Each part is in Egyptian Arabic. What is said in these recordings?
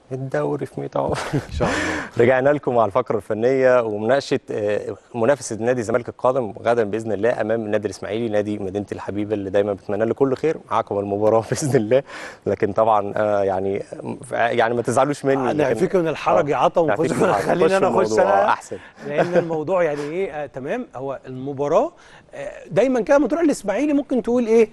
الدوري في ميت اهو ان شاء الله رجعنا لكم مع الفقره الفنيه ومناقشه آه، منافس نادي الزمالك القادم غدا باذن الله امام النادي الاسماعيلي نادي مدينه الحبيبه اللي دايما بتمنى له كل خير معاكم المباراه باذن الله لكن طبعا آه، يعني يعني ما تزعلوش مني لكن- نعفيك من الحرج يا عطا نعفيك ونخش من الحرج. خلينا انا نخش اخش الموضوع انا احسن لان الموضوع يعني ايه آه تمام هو المباراه آه دايما كده لما تروح الاسماعيلي ممكن تقول ايه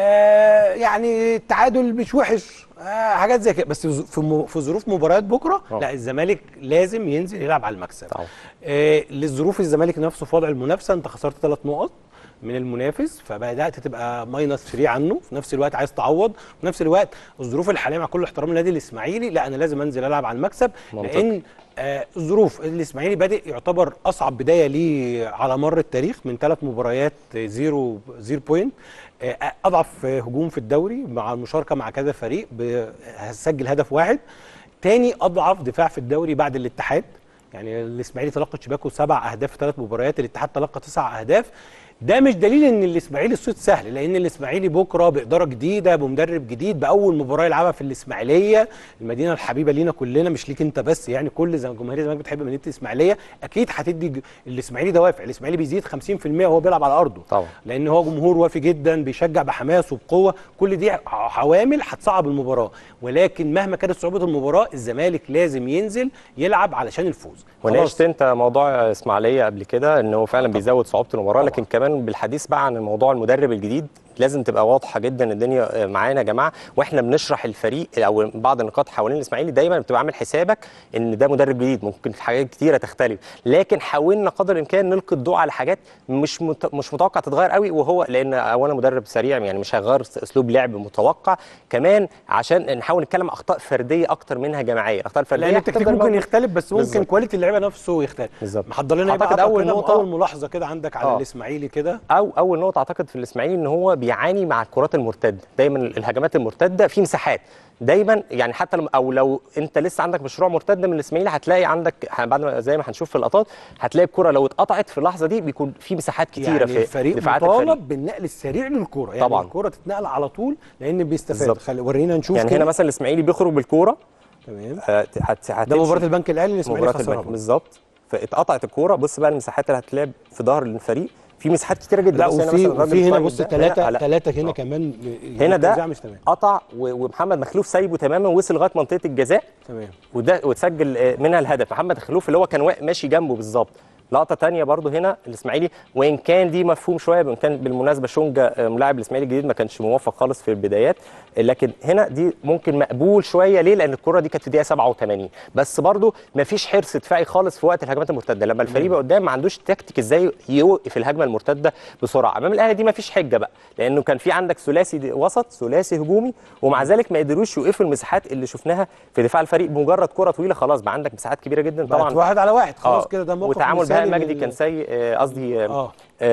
آه يعني التعادل مش وحش آه حاجات زي كده بس في م- في ظروف مباريات بكره آه. لا الزمالك لازم ينزل يلعب على المكسب طبعا. آه للظروف الزمالك نفسه في وضع المنافسه انت خسرت ثلاث نقط من المنافس فبدات تبقى ماينس 3 عنه في نفس الوقت عايز تعوض في نفس الوقت الظروف الحاليه مع كل احترام النادي الاسماعيلي لا انا لازم انزل العب على المكسب منطقي. لان آه الظروف الاسماعيلي بادئ يعتبر اصعب بدايه ليه على مر التاريخ من ثلاث مباريات آه، زيرو زيرو بوينت آه، اضعف آه، هجوم في الدوري مع المشاركه مع كذا فريق ب- هسجل هدف واحد تاني اضعف دفاع في الدوري بعد الاتحاد يعني الاسماعيلي تلقى شباكه سبع اهداف في ثلاث مباريات الاتحاد تلقى تسع اهداف ده مش دليل ان الاسماعيلي الصيد سهل لان الاسماعيلي بكره باداره جديده بمدرب جديد باول مباراه يلعبها في الاسماعيليه المدينه الحبيبه لينا كلنا مش ليك انت بس يعني كل زي جماهير الزمالك بتحب مدينه الاسماعيليه اكيد هتدي ج- الاسماعيلي دوافع الاسماعيلي بيزيد 50% وهو بيلعب على ارضه طبعا. لان هو جمهور وافي جدا بيشجع بحماس وبقوه كل دي ع- عوامل هتصعب المباراه ولكن مهما كانت صعوبه المباراه الزمالك لازم ينزل يلعب علشان الفوز وناقشت انت موضوع اسماعيليه قبل كده ان هو فعلا بيزود صعوبه المباراه طبعا. لكن كمان بالحديث بقى عن موضوع المدرب الجديد لازم تبقى واضحه جدا الدنيا معانا يا جماعه واحنا بنشرح الفريق او بعض النقاط حوالين الاسماعيلي دايما بتبقى عامل حسابك ان ده مدرب جديد ممكن حاجات كتيره تختلف لكن حاولنا قدر الامكان نلقي الضوء على حاجات مش مت... مش متوقع تتغير قوي وهو لان اولا مدرب سريع يعني مش هيغير اسلوب لعب متوقع كمان عشان نحاول نتكلم اخطاء فرديه اكتر منها جماعيه الاخطاء الفرديه لان التكتيك هتفضل ممكن موجودة. يختلف بس ممكن بالظبط. كواليتي اللعيبه نفسه يختلف بالظبط. محضر لنا أعتقد أعتقد أول اول نقطة- اول ملاحظه كده عندك على آه. الاسماعيلي كده او اول نقطه اعتقد في الاسماعيلي ان هو بيعاني مع الكرات المرتده دايما الهجمات المرتده في مساحات دايما يعني حتى لما او لو انت لسه عندك مشروع مرتده من الاسماعيلي هتلاقي عندك بعد ما زي ما هنشوف في اللقطات هتلاقي الكره لو اتقطعت في اللحظه دي بيكون في مساحات كتيره يعني في الفريق دفاعات مطالب الفريق بالنقل السريع للكوره يعني طبعاً. الكوره تتنقل على طول لان بيستفاد بالظبط. خلي ورينا نشوف يعني كده. هنا مثلا الاسماعيلي بيخرج بالكوره تمام هت- هت- ده هتمشي- مباراه البنك الاهلي الاسماعيلي مباراه خسرها البنك بالظبط فاتقطعت الكوره بص بقى المساحات اللي هتلعب في ظهر الفريق في مساحات كتيره جدا لا بص هنا وفي مثلا الراجل وفي هنا الطيب بص ده. ثلاثه لا، ثلاثه هنا آه. كمان هنا التوزيع ده مش تمام قطع و- ومحمد مخلوف سايبه تماما وصل لغايه منطقه الجزاء تمام وده وتسجل آه، منها الهدف محمد خلوف اللي هو كان واقف ماشي جنبه بالظبط لقطه تانية برضو هنا الاسماعيلي وان كان دي مفهوم شويه وان كان بالمناسبه شونجا آه، ملاعب الاسماعيلي الجديد ما كانش موفق خالص في البدايات آه، لكن هنا دي ممكن مقبول شويه ليه لان الكره دي كانت في دقيقه 87 بس برضو ما فيش حرص دفاعي خالص في وقت الهجمات المرتده لما الفريق يبقى قدام ما عندوش تكتيك ازاي يوقف الهجمه المرتده بسرعه امام الاهلي دي ما فيش حجه بقى لانه كان في عندك ثلاثي دي- وسط ثلاثي هجومي ومع ذلك ما قدروش يوقفوا المساحات اللي شفناها في دفاع الفريق بمجرد كره طويله خلاص بقى عندك مساحات كبيره جدا طبعا طبعا واحد على واحد خلاص آه، كده ده موقف وتعامل بهاء مثالي المجدي لل- كان سيء آه، قصدي آه، اه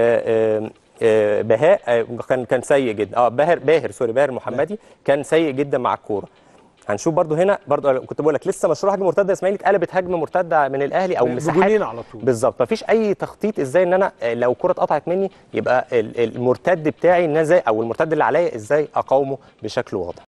آه، آه، بهاء آه، كان كان سيء جدا اه باهر باهر سوري باهر المحمدي كان سيء جدا مع الكوره هنشوف برضو هنا برضو كنت بقول لك لسه مشروع هجمه مرتده اسماعيلي اتقلبت هجمه مرتده من الاهلي او مساحات بجولين على طول بالظبط مفيش اي تخطيط ازاي ان انا آه، لو كره اتقطعت مني يبقى ال- المرتد بتاعي ان أنا ازاي او المرتد اللي عليا ازاي اقاومه بشكل واضح